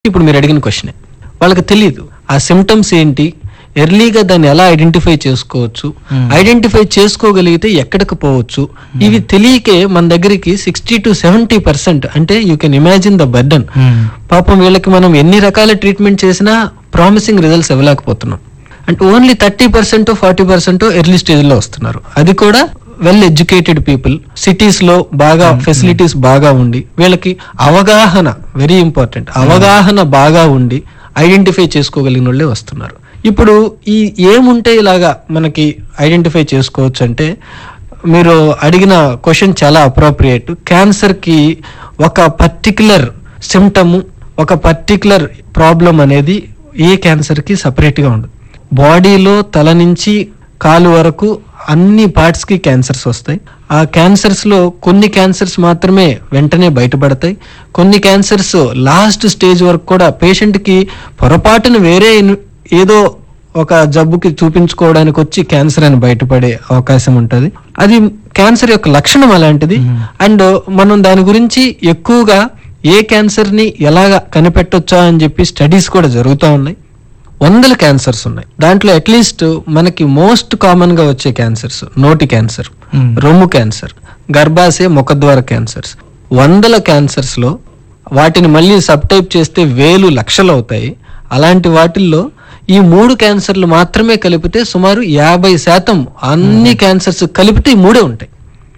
ఇప్పుడు మీరు అడిగిన క్వశ్చనే వాళ్ళకి తెలియదు ఆ సిమ్టమ్స్ ఏంటి ఎర్లీగా దాన్ని ఎలా ఐడెంటిఫై చేసుకోవచ్చు ఐడెంటిఫై చేసుకోగలిగితే ఎక్కడికి పోవచ్చు ఇవి తెలియకే మన దగ్గరికి సిక్స్టీ టు సెవెంటీ పర్సెంట్ అంటే you can imagine the burden పాపం వీళ్ళకి మనం ఎన్ని రకాల ట్రీట్మెంట్ చేసినా ప్రామిసింగ్ రిజల్ట్స్ ఇవ్వలేకపోతున్నాం అంటే only thirty percent forty percent early stage లో వస్తున్నారు అది కూడా వెల్ ఎడ్యుకేటెడ్ పీపుల్ సిటీస్ లో బాగా ఫెసిలిటీస్ బాగా ఉండి వీళ్ళకి అవగాహన వెరీ ఇంపార్టెంట్ అవగాహన బాగా ఉండి ఐడెంటిఫై చేసుకోగలిగిన వాళ్ళే వస్తున్నారు ఇప్పుడు ఈ ఏముంటే ఇలాగా మనకి ఐడెంటిఫై చేసుకోవచ్చు అంటే మీరు అడిగిన క్వశ్చన్ చాలా అప్రోప్రియేట్ క్యాన్సర్ కి ఒక పర్టికులర్ సిమ్టమ్ ఒక పర్టికులర్ ప్రాబ్లం అనేది ఏ క్యాన్సర్ కి సపరేట్ గా ఉండదు బాడీలో తల నుంచి కాలు వరకు అన్ని పార్ట్స్ కి క్యాన్సర్స్ వస్తాయి ఆ క్యాన్సర్స్ లో కొన్ని క్యాన్సర్స్ మాత్రమే వెంటనే బయటపడతాయి కొన్ని క్యాన్సర్స్ లాస్ట్ స్టేజ్ వరకు కూడా పేషెంట్ కి పొరపాటున వేరే ఇన్- ఏదో ఒక జబ్బుకి చూపించుకోవడానికి వచ్చి క్యాన్సర్ అని బయటపడే అవకాశం ఉంటుంది అది క్యాన్సర్ యొక్క లక్షణం అలాంటిది అండ్ మనం దాని గురించి ఎక్కువగా ఏ క్యాన్సర్ ని ఎలాగా కనిపెట్టొచ్చా అని చెప్పి స్టడీస్ కూడా జరుగుతూ ఉన్నాయి వందల క్యాన్సర్స్ ఉన్నాయి దాంట్లో అట్లీస్ట్ మనకి మోస్ట్ కామన్ గా వచ్చే క్యాన్సర్స్ నోటి క్యాన్సర్ రొమ్ము క్యాన్సర్ గర్భాశయ ముఖద్వార క్యాన్సర్స్ వందల క్యాన్సర్స్ లో వాటిని మళ్ళీ సబ్ టైప్ చేస్తే వేలు లక్షలు అవుతాయి అలాంటి వాటిల్లో ఈ మూడు క్యాన్సర్లు మాత్రమే కలిపితే సుమారు యాభై శాతం అన్ని క్యాన్సర్స్ కలిపితే ఈ మూడే ఉంటాయి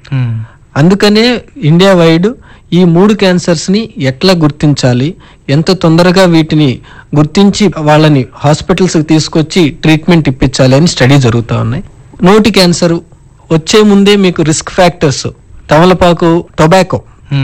అందుకనే ఇండియా వైడ్ ఈ మూడు క్యాన్సర్స్ ని ఎట్లా గుర్తించాలి ఎంత తొందరగా వీటిని గుర్తించి వాళ్ళని హాస్పిటల్స్ కి తీసుకొచ్చి ట్రీట్మెంట్ ఇప్పించాలి అని స్టడీ జరుగుతూ ఉన్నాయి నోటి క్యాన్సర్ వచ్చే ముందే మీకు రిస్క్ ఫ్యాక్టర్స్ తమలపాకు టొబాకో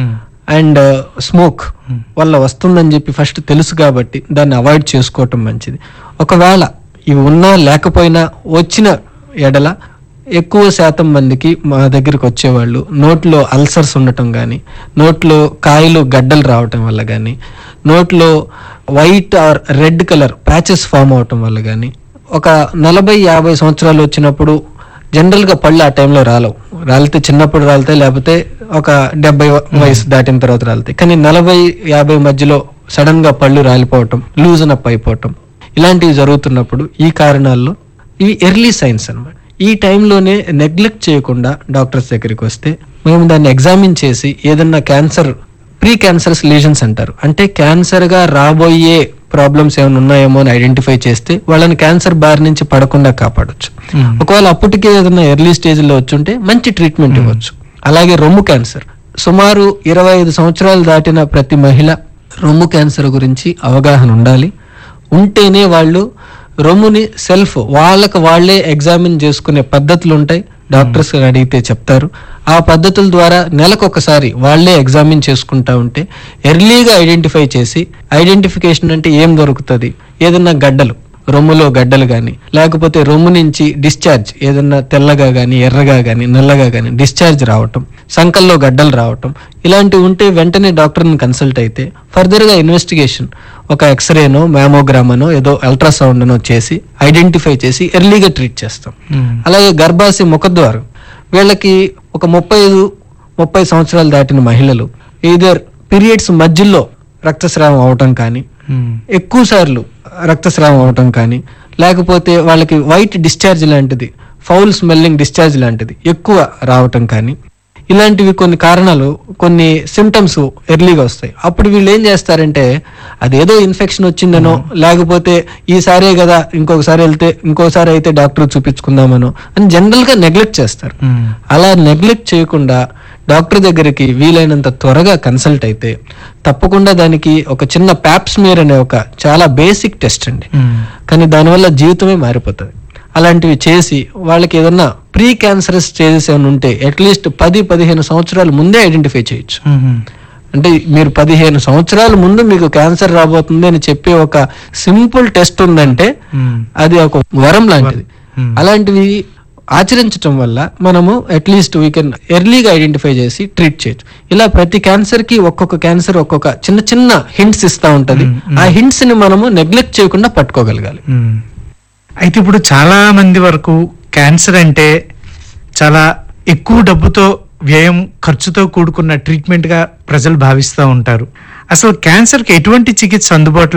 అండ్ స్మోక్ వల్ల వస్తుందని చెప్పి ఫస్ట్ తెలుసు కాబట్టి దాన్ని అవాయిడ్ చేసుకోవటం మంచిది ఒకవేళ ఇవి ఉన్నా లేకపోయినా వచ్చిన ఎడల ఎక్కువ శాతం మందికి మా దగ్గరికి వచ్చేవాళ్ళు నోట్లో అల్సర్స్ ఉండటం కానీ నోట్లో కాయలు గడ్డలు రావటం వల్ల కానీ నోట్లో white or red colour patches form అవటం వల్ల కానీ ఒక నలభై యాభై సంవత్సరాలు వచ్చినప్పుడు జనరల్ గా పళ్ళు ఆ టైంలో రాలవు రాలితే చిన్నప్పుడు రాలుతాయి లేకపోతే ఒక డెబ్బై వయసు దాటిన తర్వాత రాలుతాయి కానీ నలభై యాభై మధ్యలో సడన్ గా పళ్ళు రాలిపోవటం లూజన్ అప్ అయిపోవటం ఇలాంటివి జరుగుతున్నప్పుడు ఈ కారణాల్లో ఇవి ఎర్లీ సైన్స్ అన్నమాట ఈ టైంలోనే నెగ్లెక్ట్ చేయకుండా డాక్టర్స్ దగ్గరికి వస్తే మేము దాన్ని ఎగ్జామిన్ చేసి ఏదన్నా క్యాన్సర్ ప్రీ క్యాన్సరస్ లీజన్స్ అంటారు అంటే క్యాన్సర్ గా రాబోయే ప్రాబ్లమ్స్ ఏమైనా ఉన్నాయేమో అని ఐడెంటిఫై చేస్తే వాళ్ళని క్యాన్సర్ బారి నుంచి పడకుండా కాపాడొచ్చు ఒకవేళ అప్పటికే ఏదైనా ఎర్లీ స్టేజ్ లో వచ్చుంటే మంచి ట్రీట్మెంట్ ఇవ్వచ్చు అలాగే రొమ్ము క్యాన్సర్ సుమారు ఇరవై ఐదు సంవత్సరాలు దాటిన ప్రతి మహిళ రొమ్ము క్యాన్సర్ గురించి అవగాహన ఉండాలి ఉంటేనే వాళ్ళు రొమ్ముని సెల్ఫ్ వాళ్ళకి వాళ్ళే ఎగ్జామిన్ చేసుకునే పద్ధతులు ఉంటాయి డాక్టర్స్ అడిగితే చెప్తారు ఆ పద్ధతుల ద్వారా నెలకొకసారి వాళ్ళే ఎగ్జామిన్ చేసుకుంటా ఉంటే ఎర్లీగా ఐడెంటిఫై చేసి ఐడెంటిఫికేషన్ అంటే ఏం దొరుకుతుంది ఏదన్నా గడ్డలు రొమ్ములో గడ్డలు కానీ లేకపోతే రొమ్ము నుంచి డిశ్చార్జ్ ఏదన్నా తెల్లగా కానీ ఎర్రగా కానీ నల్లగా కానీ డిశ్చార్జ్ రావటం సంకల్లో గడ్డలు రావటం ఇలాంటివి ఉంటే వెంటనే డాక్టర్ని కన్సల్ట్ అయితే ఫర్దర్గా ఇన్వెస్టిగేషన్ ఒక ఎక్స్రేనో మ్యామోగ్రామనో ఏదో అల్ట్రాసౌండ్ అనో చేసి ఐడెంటిఫై చేసి ఎర్లీగా ట్రీట్ చేస్తాం అలాగే గర్భాశయ ముఖద్వారం వీళ్ళకి ఒక ముప్పై ఐదు ముప్పై సంవత్సరాలు దాటిన మహిళలు ఈధర్ పీరియడ్స్ మధ్యలో రక్తస్రావం అవటం కానీ ఎక్కువ సార్లు రక్తస్రావం అవటం కానీ లేకపోతే వాళ్ళకి వైట్ డిశ్చార్జ్ లాంటిది ఫౌల్ స్మెల్లింగ్ డిశ్చార్జ్ లాంటిది ఎక్కువ రావటం కానీ ఇలాంటివి కొన్ని కారణాలు కొన్ని సిమ్టమ్స్ ఎర్లీగా వస్తాయి అప్పుడు వీళ్ళు ఏం చేస్తారంటే అదేదో ఇన్ఫెక్షన్ వచ్చిందనో లేకపోతే ఈసారే కదా ఇంకొకసారి వెళ్తే ఇంకోసారి అయితే డాక్టర్ చూపించుకుందామనో అని జనరల్ గా నెగ్లెక్ట్ చేస్తారు అలా నెగ్లెక్ట్ చేయకుండా డాక్టర్ దగ్గరికి వీలైనంత త్వరగా కన్సల్ట్ అయితే తప్పకుండా దానికి ఒక చిన్న ప్యాప్స్మియర్ అనే ఒక చాలా బేసిక్ టెస్ట్ అండి కానీ దానివల్ల జీవితమే మారిపోతుంది అలాంటివి చేసి వాళ్ళకి ఏదన్నా ప్రీ క్యాన్సరస్ స్టేజెస్ ఏమైనా ఉంటే అట్లీస్ట్ పది పదిహేను సంవత్సరాల ముందే ఐడెంటిఫై చేయొచ్చు అంటే మీరు పదిహేను సంవత్సరాల ముందు మీకు క్యాన్సర్ రాబోతుంది అని చెప్పే ఒక సింపుల్ టెస్ట్ ఉందంటే అది ఒక వరం లాంటిది అలాంటివి ఆచరించటం వల్ల మనము అట్లీస్ట్ వీ కెన్ ఎర్లీగా ఐడెంటిఫై చేసి ట్రీట్ చేయొచ్చు ఇలా ప్రతి క్యాన్సర్ కి ఒక్కొక్క క్యాన్సర్ ఒక్కొక్క చిన్న చిన్న హింట్స్ ఇస్తా ఉంటది ఆ హింట్స్ ని మనము నెగ్లెక్ట్ చేయకుండా పట్టుకోగలగాలి అయితే ఇప్పుడు చాలా మంది వరకు క్యాన్సర్ అంటే చాలా ఎక్కువ డబ్బుతో వ్యయం ఖర్చుతో కూడుకున్న ట్రీట్మెంట్ గా ప్రజలు భావిస్తూ ఉంటారు అసలు క్యాన్సర్ కి ఎటువంటి చికిత్స అందుబాటులో